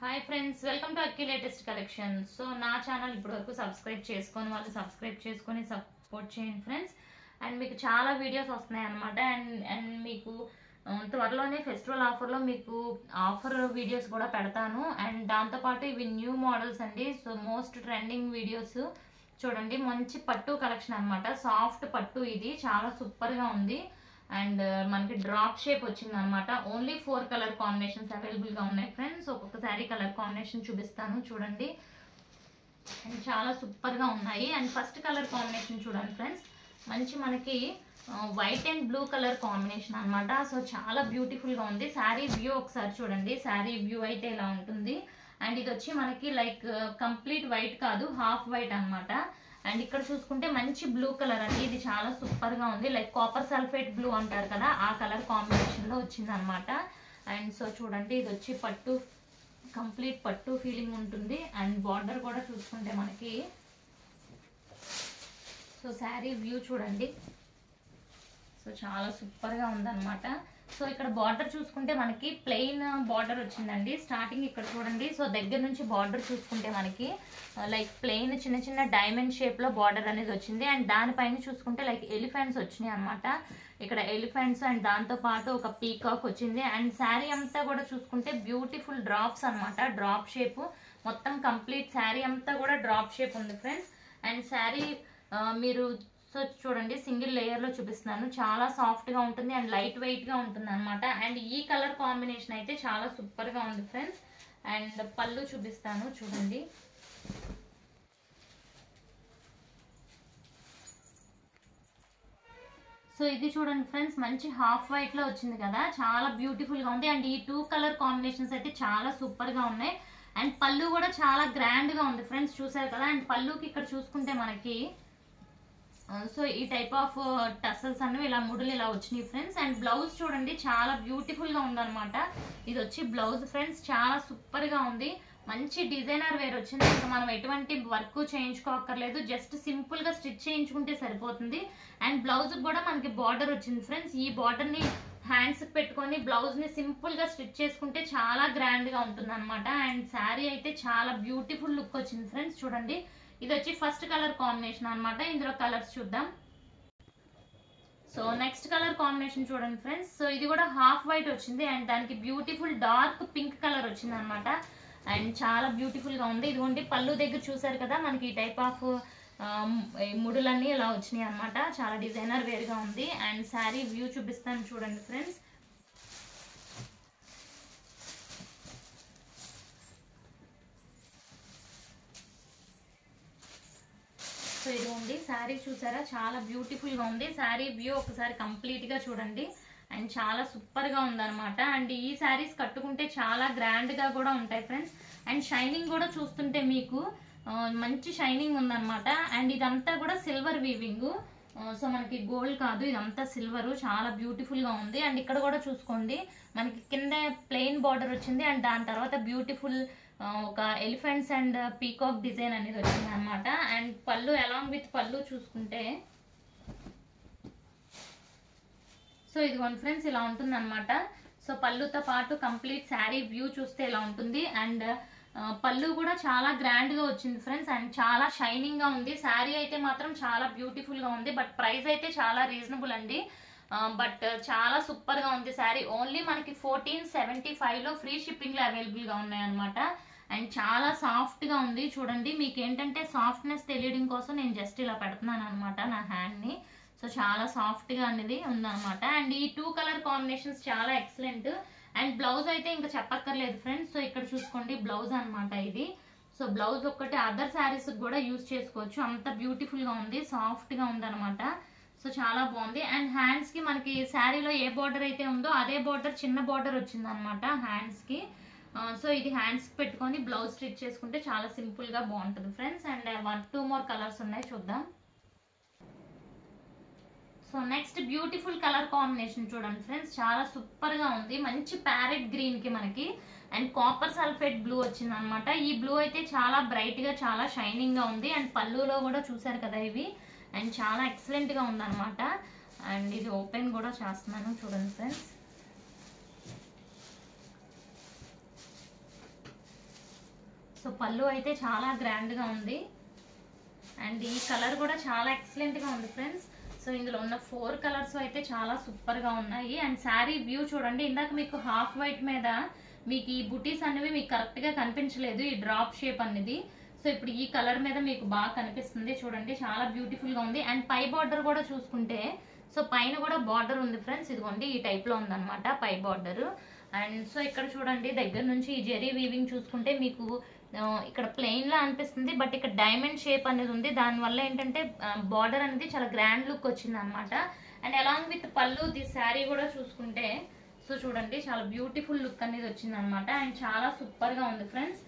hi friends welcome to Akki latest collection so నా channel ఇప్పటి వరకు సబ్స్క్రైబ్ చేసుకొని వాళ్ళు సబ్స్క్రైబ్ చేసుకొని సపోర్ట్ చేయండి ఫ్రెండ్స్ అండ్ మీకు చాలా వీడియోస్ వస్తున్నాయి అనమాట అండ్ అండ్ మీకు ఆ, త్వరలోనే ఫెస్టివల్ ఆఫర్లో మీకు ఆఫర్ వీడియోస్ కూడా పెడతాను అండ్ దాంతోపాటు ఇవి న్యూ మోడల్స్ అండి సో మోస్ట్ ట్రెండింగ్ వీడియోస్ చూడండి మంచి పట్టు కలెక్షన్ అన్నమాట సాఫ్ట్ పట్టు ఇది చాలా సూపర్గా ఉంది అండ్ మనకి డ్రాప్ షేప్ వచ్చింది అనమాట ఓన్లీ ఫోర్ కలర్ కాంబినేషన్స్ అవైలబుల్గా ఉన్నాయి ఫ్రెండ్స్ ఒక్కొక్క శారీ కలర్ కాంబినేషన్ చూపిస్తాను చూడండి అండ్ చాలా సూపర్గా ఉన్నాయి అండ్ ఫస్ట్ కలర్ కాంబినేషన్ చూడండి ఫ్రెండ్స్ మంచి మనకి white and blue colour combination అన్నమాట సో చాలా బ్యూటిఫుల్గా ఉంది శారీ వ్యూ ఒకసారి చూడండి శారీ వ్యూ అయితే ఇలా ఉంటుంది అండ్ ఇది వచ్చి మనకి లైక్ కంప్లీట్ వైట్ కాదు హాఫ్ వైట్ అన్నమాట అండ్ ఇక్కడ చూసుకుంటే మంచి బ్లూ కలర్ అండి ఇది చాలా సూపర్ గా ఉంది లైక్ కాపర్ సల్ఫేట్ బ్లూ అంటారు కదా ఆ కలర్ కాంబినేషన్ లో వచ్చింది అనమాట అండ్ సో చూడండి ఇది వచ్చి పట్టు కంప్లీట్ పట్టు ఫీలింగ్ ఉంటుంది అండ్ బార్డర్ కూడా చూసుకుంటే మనకి సో శారీ వ్యూ చూడండి సో చాలా సూపర్గా ఉందన్నమాట సో ఇక్కడ బార్డర్ చూసుకుంటే మనకి ప్లెయిన్ బార్డర్ వచ్చిందండి స్టార్టింగ్ ఇక్కడ చూడండి సో దగ్గర నుంచి బార్డర్ చూసుకుంటే మనకి లైక్ ప్లెయిన్ చిన్న చిన్న డైమండ్ షేప్లో బార్డర్ అనేది వచ్చింది అండ్ దానిపైన చూసుకుంటే లైక్ ఎలిఫెంట్స్ వచ్చినాయి అనమాట ఇక్కడ ఎలిఫెంట్స్ అండ్ దాంతో పాటు ఒక పీకాక్ వచ్చింది అండ్ శారీ అంతా కూడా చూసుకుంటే బ్యూటిఫుల్ డ్రాప్స్ అన్నమాట డ్రాప్ షేప్ మొత్తం కంప్లీట్ శారీ అంతా కూడా డ్రాప్ షేప్ ఉంది ఫ్రెండ్స్ అండ్ శారీ మీరు సో చూడండి సింగిల్ లేయర్ లో చూపిస్తున్నాను చాలా సాఫ్ట్ గా ఉంటుంది అండ్ లైట్ వెయిట్ గా ఉంటుంది అనమాట అండ్ ఈ కలర్ కాంబినేషన్ అయితే చాలా సూపర్ గా ఉంది ఫ్రెండ్స్ అండ్ పళ్ళు చూపిస్తాను చూడండి సో ఇది చూడండి ఫ్రెండ్స్ మంచి హాఫ్ వైట్ లో వచ్చింది కదా చాలా బ్యూటిఫుల్ గా ఉంది అండ్ ఈ టూ కలర్ కాంబినేషన్స్ అయితే చాలా సూపర్ గా ఉన్నాయి అండ్ పళ్ళు కూడా చాలా గ్రాండ్ గా ఉంది ఫ్రెండ్స్ చూసారు కదా అండ్ పళ్ళుకి ఇక్కడ చూసుకుంటే మనకి సో ఈ టైప్ ఆఫ్ టసల్స్ అన్నవి ఇలా ముడులు ఇలా వచ్చినాయి ఫ్రెండ్స్ అండ్ బ్లౌజ్ చూడండి చాలా బ్యూటిఫుల్ గా ఉందన్నమాట ఇది వచ్చి బ్లౌజ్ ఫ్రెండ్స్ చాలా సూపర్ గా ఉంది మంచి డిజైనర్ వేర్ వచ్చింది ఇంకా మనం ఎటువంటి వర్క్ చేయించుకోక్కర్లేదు జస్ట్ సింపుల్ గా స్టిచ్ చేయించుకుంటే సరిపోతుంది అండ్ బ్లౌజ్ కూడా మనకి బార్డర్ వచ్చింది ఫ్రెండ్స్ ఈ బార్డర్ ని హ్యాండ్స్ పెట్టుకొని బ్లౌజ్ ని సింపుల్ గా స్టిచ్ చేసుకుంటే చాలా గ్రాండ్ గా ఉంటుంది అనమాట అండ్ శారీ అయితే చాలా బ్యూటిఫుల్ లుక్ వచ్చింది ఫ్రెండ్స్ చూడండి ఇది వచ్చి ఫస్ట్ కలర్ కాంబినేషన్ అన్నమాట ఇందులో కలర్స్ చూద్దాం సో నెక్స్ట్ కలర్ కాంబినేషన్ చూడండి ఫ్రెండ్స్ సో ఇది కూడా హాఫ్ వైట్ వచ్చింది అండ్ దానికి బ్యూటిఫుల్ డార్క్ పింక్ కలర్ వచ్చింది అనమాట అండ్ చాలా బ్యూటిఫుల్ గా ఉంది ఇదిగోండి పళ్ళు దగ్గర చూసారు కదా మనకి ఈ టైప్ ఆఫ్ ముడులన్నీ ఇలా వచ్చినాయి అనమాట చాలా డిజైనర్ వేర్ గా ఉంది అండ్ శారీ వ్యూ చూపిస్తాను చూడండి ఫ్రెండ్స్ సో ఇది ఉంది శారీ చూసారా చాలా బ్యూటిఫుల్ గా ఉంది శారీ వ్యూ ఒకసారి కంప్లీట్ గా చూడండి అండ్ చాలా సూపర్ గా ఉందన్నమాట అండ్ ఈ శారీస్ కట్టుకుంటే చాలా గ్రాండ్ గా కూడా ఉంటాయి ఫ్రెండ్స్ అండ్ షైనింగ్ కూడా చూస్తుంటే మీకు ఆ, మంచి షైనింగ్ ఉందన్నమాట అండ్ ఇదంతా కూడా సిల్వర్ వీవింగ్ సో మనకి గోల్డ్ కాదు ఇదంతా సిల్వర్ చాలా బ్యూటిఫుల్ గా ఉంది అండ్ ఇక్కడ కూడా చూసుకోండి మనకి కింద ప్లెయిన్ బార్డర్ వచ్చింది అండ్ దాని తర్వాత బ్యూటిఫుల్ ఒక ఎలిఫెంట్స్ అండ్ పీకాక్ డిజైన్ అనేది వచ్చింది అనమాట అండ్ పళ్ళు అలాంగ్ విత్ పళ్ళు చూసుకుంటే సో ఇదిగోండి ఫ్రెండ్స్ ఇలా ఉంటుంది అనమాట సో పళ్ళుతో పాటు కంప్లీట్ శారీ వ్యూ చూస్తే ఇలా ఉంటుంది అండ్ పళ్ళు కూడా చాలా గ్రాండ్ గా వచ్చింది ఫ్రెండ్స్ అండ్ చాలా షైనింగ్ గా ఉంది శారీ అయితే మాత్రం చాలా బ్యూటిఫుల్ గా ఉంది బట్ ప్రైస్ అయితే చాలా రీజనబుల్ అండి బట్ చాలా సూపర్ గా ఉంది శారీ ఓన్లీ మనకి ఫోర్టీన్ సెవెంటీ ఫైవ్ లో ఫ్రీ షిప్పింగ్ లో అవైలబుల్ గా ఉన్నాయి అనమాట అండ్ చాలా సాఫ్ట్ గా ఉంది చూడండి మీకు ఏంటంటే సాఫ్ట్నెస్ తెలియడం కోసం నేను జస్ట్ ఇలా పెడుతున్నాను అనమాట నా హ్యాండ్ ని సో చాలా సాఫ్ట్ గా అనేది ఉందన్నమాట అండ్ ఈ టూ కలర్ కాంబినేషన్స్ చాలా ఎక్సలెంట్ అండ్ బ్లౌజ్ అయితే ఇంకా చెప్పక్కర్లేదు ఫ్రెండ్స్ సో ఇక్కడ చూసుకోండి బ్లౌజ్ అన్నమాట ఇది సో బ్లౌజ్ ఒక్కటి అదర్ శారీస్ కూడా యూజ్ చేసుకోవచ్చు అంత బ్యూటిఫుల్ గా ఉంది సాఫ్ట్ గా ఉందన్నమాట సో చాలా బాగుంది అండ్ హ్యాండ్స్ కి మనకి శారీలో ఏ బార్డర్ అయితే ఉందో అదే బార్డర్ చిన్న బార్డర్ వచ్చింది అనమాట హ్యాండ్స్ కి సో ఇది హ్యాండ్స్ పెట్టుకొని బ్లౌజ్ స్టిచ్ చేసుకుంటే చాలా సింపుల్ గా బాగుంటుంది friends and one two more colours ఉన్నాయి చూద్దాం so next beautiful colour combination చూడండి ఫ్రెండ్స్ చాలా సూపర్ గా ఉంది మంచి ప్యారెట్ గ్రీన్ కి మనకి అండ్ కాపర్ సల్ఫేట్ బ్లూ వచ్చింది అనమాట ఈ బ్లూ అయితే చాలా బ్రైట్ గా చాలా షైనింగ్ గా ఉంది అండ్ పళ్ళులో కూడా చూసారు కదా ఇవి అండ్ చాలా ఎక్సలెంట్ గా ఉందన్నమాట అండ్ ఇది ఓపెన్ కూడా చేస్తున్నాను చూడండి ఫ్రెండ్స్ సో పళ్ళు అయితే చాలా గ్రాండ్గా ఉంది అండ్ ఈ కలర్ కూడా చాలా ఎక్సలెంట్గా ఉంది ఫ్రెండ్స్ సో ఇందులో ఉన్న ఫోర్ కలర్స్ అయితే చాలా సూపర్గా ఉన్నాయి అండ్ శారీ వ్యూ చూడండి ఇందాక మీకు హాఫ్ వైట్ మీద మీకు ఈ బుటీస్ అనేవి మీకు కరెక్ట్గా కనిపించలేదు ఈ డ్రాప్ షేప్ అనేది సో ఇప్పుడు ఈ కలర్ మీద మీకు బాగా కనిపిస్తుంది చూడండి చాలా బ్యూటిఫుల్ గా ఉంది అండ్ పై బార్డర్ కూడా చూసుకుంటే సో పైన కూడా బార్డర్ ఉంది ఫ్రెండ్స్ ఇదిగోండి ఈ టైప్ లో ఉందన్నమాట పై బార్డర్ అండ్ సో ఇక్కడ చూడండి దగ్గర నుంచి ఈ జెరీ వీవింగ్ చూసుకుంటే మీకు ఆ, ఇక్కడ ప్లెయిన్ లా అనిపిస్తుంది బట్ ఇక్కడ డైమండ్ షేప్ అనేది ఉంది దానివల్ల ఏంటంటే బార్డర్ అనేది చాలా గ్రాండ్ లుక్ వచ్చింది అనమాట and along with pallu the saree కూడా చూసుకుంటే సో చూడండి చాలా బ్యూటిఫుల్ లుక్ అనేది వచ్చింది అనమాట అండ్ చాలా సూపర్ గా ఉంది ఫ్రెండ్స్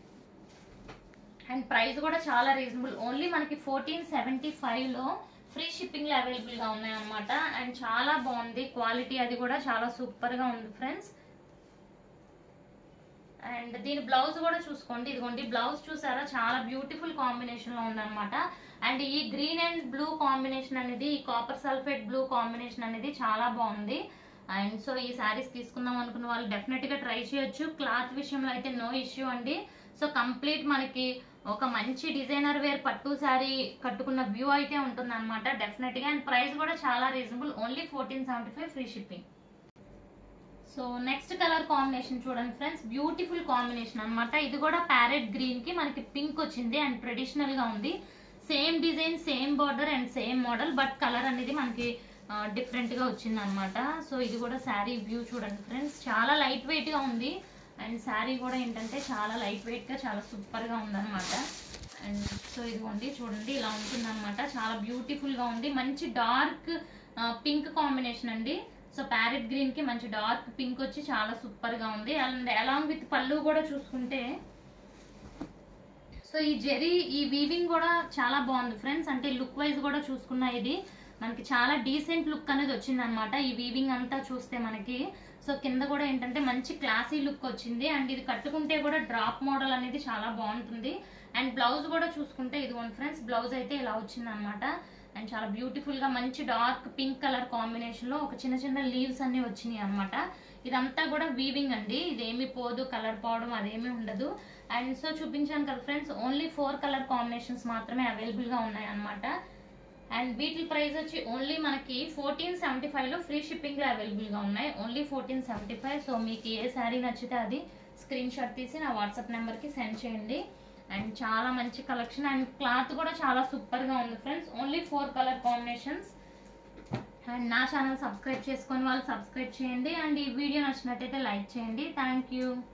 అండ్ ప్రైస్ కూడా చాలా రీజనబుల్ ఓన్లీ మనకి ఫోర్టీన్ సెవెంటీ ఫైవ్లో ఫ్రీ షిప్పింగ్లో అవైలబుల్గా ఉన్నాయన్నమాట అండ్ చాలా బాగుంది క్వాలిటీ అది కూడా చాలా సూపర్గా ఉంది ఫ్రెండ్స్ అండ్ దీని బ్లౌజ్ కూడా చూసుకోండి ఇదిగోండి బ్లౌజ్ చూసారా చాలా బ్యూటిఫుల్ కాంబినేషన్ లో ఉందన్నమాట అండ్ ఈ గ్రీన్ అండ్ బ్లూ కాంబినేషన్ అనేది ఈ కాపర్ సల్ఫేట్ బ్లూ కాంబినేషన్ అనేది చాలా బాగుంది అండ్ సో ఈ శారీస్ తీసుకుందాం అనుకున్న వాళ్ళు డెఫినెట్ గా ట్రై చేయొచ్చు క్లాత్ విషయంలో అయితే నో ఇష్యూ అండి సో కంప్లీట్ మనకి ఒక మంచి డిజైనర్ వేర్ పట్టు శారీ కట్టుకున్న వ్యూ అయితే ఉంటుంది అనమాట డెఫినెట్ గా అండ్ ప్రైస్ కూడా చాలా reasonable only fourteen seventy five free shipping so next colour combination చూడండి ఫ్రెండ్స్ బ్యూటిఫుల్ కాంబినేషన్ అన్నమాట ఇది కూడా ప్యారెట్ గ్రీన్ కి మనకి పింక్ వచ్చింది అండ్ ట్రెడిషనల్ గా ఉంది same design same border and same model but colour అనేది మనకి డిఫరెంట్ గా వచ్చింది అనమాట సో ఇది కూడా శారీ వ్యూ చూడండి ఫ్రెండ్స్ చాలా లైట్ వెయిట్ గా ఉంది అండ్ శారీ కూడా ఏంటంటే చాలా లైట్ వెయిట్ గా చాలా సూపర్ గా ఉందన్నమాట అండ్ సో ఇదిగోండి చూడండి ఇలా ఉంటుంది అనమాట చాలా బ్యూటిఫుల్ గా ఉంది మంచి డార్క్ పింక్ కాంబినేషన్ అండి సో ప్యారెట్ గ్రీన్ కి మంచి డార్క్ పింక్ వచ్చి చాలా సూపర్ గా ఉంది అండ్ అలాంగ్ విత్ పళ్ళు కూడా చూసుకుంటే సో ఈ జెరీ ఈ వీవింగ్ కూడా చాలా బాగుంది ఫ్రెండ్స్ అంటే లుక్ వైజ్ కూడా చూసుకున్నా ఇది మనకి చాలా డీసెంట్ లుక్ అనేది వచ్చింది అనమాట ఈ వీవింగ్ అంతా చూస్తే మనకి సో కింద కూడా ఏంటంటే మంచి క్లాసీ లుక్ వచ్చింది అండ్ ఇది కట్టుకుంటే కూడా డ్రాప్ మోడల్ అనేది చాలా బాగుంటుంది అండ్ బ్లౌజ్ కూడా చూసుకుంటే ఇదిగోండి ఫ్రెండ్స్ బ్లౌజ్ అయితే ఇలా వచ్చింది అనమాట అండ్ చాలా బ్యూటిఫుల్ గా మంచి డార్క్ పింక్ కలర్ కాంబినేషన్ లో ఒక చిన్న చిన్న లీవ్స్ అన్ని వచ్చినాయి అనమాట ఇదంతా కూడా వీవింగ్ అండి ఇదేమి పోదు కలర్ పోవడం అదేమీ ఉండదు అండ్ సో చూపించాను కదా friends only four colour combinations మాత్రమే అవైలబుల్ గా ఉన్నాయి అనమాట అండ్ వీటి ప్రైస్ వచ్చి ఓన్లీ మనకి ఫోర్టీన్ సెవెంటీ ఫైవ్ లో ఫ్రీ షిప్పింగ్ లో అవైలబుల్ గా ఉన్నాయి only fourteen seventy five so మీకు ఏ శారీ నచ్చితే అది స్క్రీన్ షాట్ తీసి నా వాట్సాప్ నెంబర్ కి సెండ్ చేయండి అండ్ చాలా మంచి కలెక్షన్ అండ్ క్లాత్ కూడా చాలా సూపర్ గా ఉంది friends only four colour combinations and నా ఛానల్ సబ్స్క్రైబ్ చేసుకొని వాళ్ళు సబ్స్క్రైబ్ చేయండి అండ్ ఈ వీడియో నచ్చినట్టయితే లైక్ చేయండి థ్యాంక్ యూ